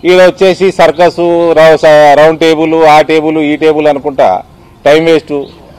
ఈడ వచ్చేసి circus round table ఆ టేబుల్ ఈ టేబుల్ అనుకుంటా టైం వేస్ట్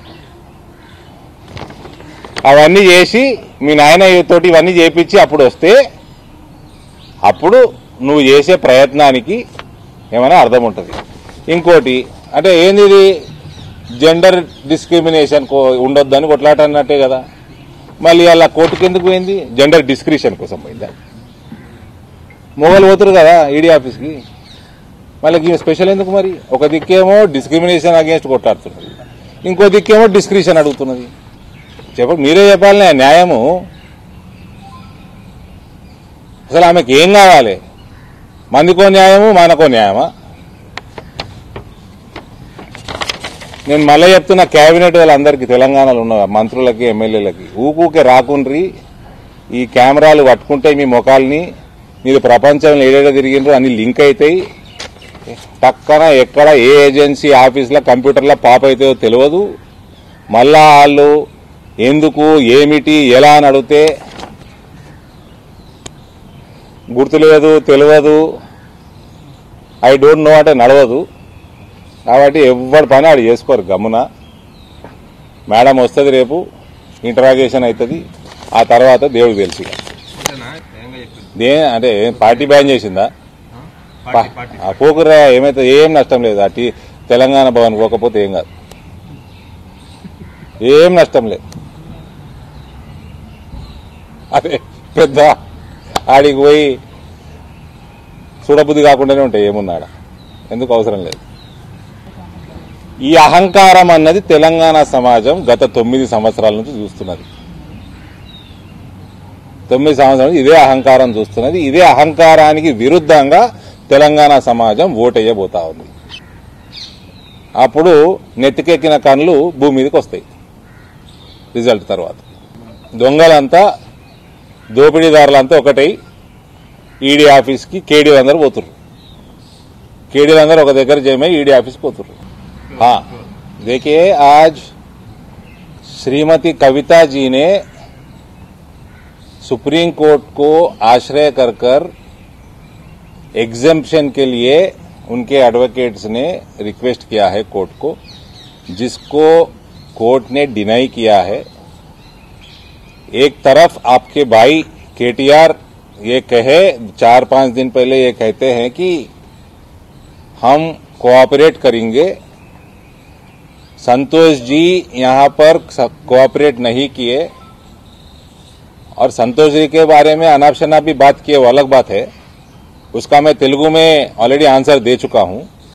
అవన్నీ చేసి మీ నాయన తోటి ఇవన్నీ చేపించి అప్పుడు వస్తే అప్పుడు నువ్వు చేసే ప్రయత్నానికి ఏమైనా అర్థం ఉంటుంది ఇంకోటి అంటే ఏంది ఇది జెండర్ డిస్క్రిమినేషన్ ఉండొద్దని కొట్లాట అన్నట్టే కదా మళ్ళీ అలా కోర్టుకి ఎందుకు పోయింది జెండర్ డిస్క్రిషన్ కోసం పోయిందా మొగలు పోతురు కదా ఈడీ ఆఫీస్కి మళ్ళీ ఈమె స్పెషల్ ఎందుకు మరి ఒక దిక్కేమో డిస్క్రిమినేషన్ అగేన్స్ట్ కొట్లాడుతున్నది ఇంకో దిక్కేమో డిస్క్రిషన్ అడుగుతున్నది చెప్ప మీరే చెప్పాలనే న్యాయము అసలు ఆమెకి ఏం కావాలి మందికో న్యాయము మనకో న్యాయమా నేను మళ్ళీ చెప్తున్న కేబినెట్ వాళ్ళందరికీ తెలంగాణలో ఉన్న మంత్రులకి ఎమ్మెల్యేలకి ఊకూకే రాకుండ్రి ఈ కెమెరాలు పట్టుకుంటే మీ ముఖాల్ని మీరు ప్రపంచంలో ఏడేడ తిరిగిండ్రు అన్ని లింక్ అవుతాయి పక్కన ఎక్కడ ఏ ఏజెన్సీ ఆఫీస్లో కంప్యూటర్లో పాప్ అవుతాయో తెలియదు మళ్ళా వాళ్ళు ఎందుకు ఏమిటి ఎలా అని అడిగితే గుర్తులేదు తెలియదు ఐ డోంట్ నో అంటే నడవదు కాబట్టి ఎవరి పని ఆడు చేసుకోరు గమ్మున మేడం వస్తుంది రేపు ఇంటరాగేషన్ అవుతుంది ఆ తర్వాత దేవుడికి తెలుసు ఇక. అంతేనా ఏంగా చెప్పింది దే అంటే ఏం పార్టీ బ్యాన్ చేసిందా పార్టీ పార్టీ ఆ పోకురా ఏమైతే ఏం నష్టం లేదు ఆ టీ తెలంగాణ భవన్ పోకపోతే ఏం కాదు ఏం నష్టం లేదు అదే పెద్ద ఆడికి పోయి చూడబుద్ధి కాకుండానే ఉంటాయి ఏమున్నాడా ఎందుకు అవసరం లేదు ఈ అహంకారం అన్నది తెలంగాణ సమాజం గత తొమ్మిది సంవత్సరాల నుంచి చూస్తున్నది తొమ్మిది సంవత్సరాలు ఇదే అహంకారం చూస్తున్నది ఇదే అహంకారానికి విరుద్ధంగా తెలంగాణ సమాజం ఓటెయ్యబోతా ఉంది అప్పుడు నెత్తికెక్కిన కళ్ళు భూమి మీదకి వస్తాయి రిజల్ట్ తర్వాత దొంగలంతా దోపిడీదారులంతా ఒకటై ఈడీ ఆఫీస్కి కేడీ అందరూ పోతుర్రు కేడీ అందరూ ఒక దగ్గర చేయమై ఈడీ ఆఫీస్కి పోతుర్రు हाँ देखिए आज श्रीमती कविता जी ने सुप्रीम कोर्ट को आश्रय कर कर एग्जेम्पशन के लिए उनके एडवोकेट्स ने रिक्वेस्ट किया है कोर्ट को जिसको कोर्ट ने डिनाई किया है एक तरफ आपके भाई केटीआर ये कहे चार पांच दिन पहले ये कहते हैं कि हम कोऑपरेट करेंगे संतोष जी यहां पर कोऑपरेट नहीं किए और संतोष जी के बारे में अनाप शनाप भी बात किए वो अलग बात है उसका मैं तेलुगु में ऑलरेडी आंसर दे चुका हूं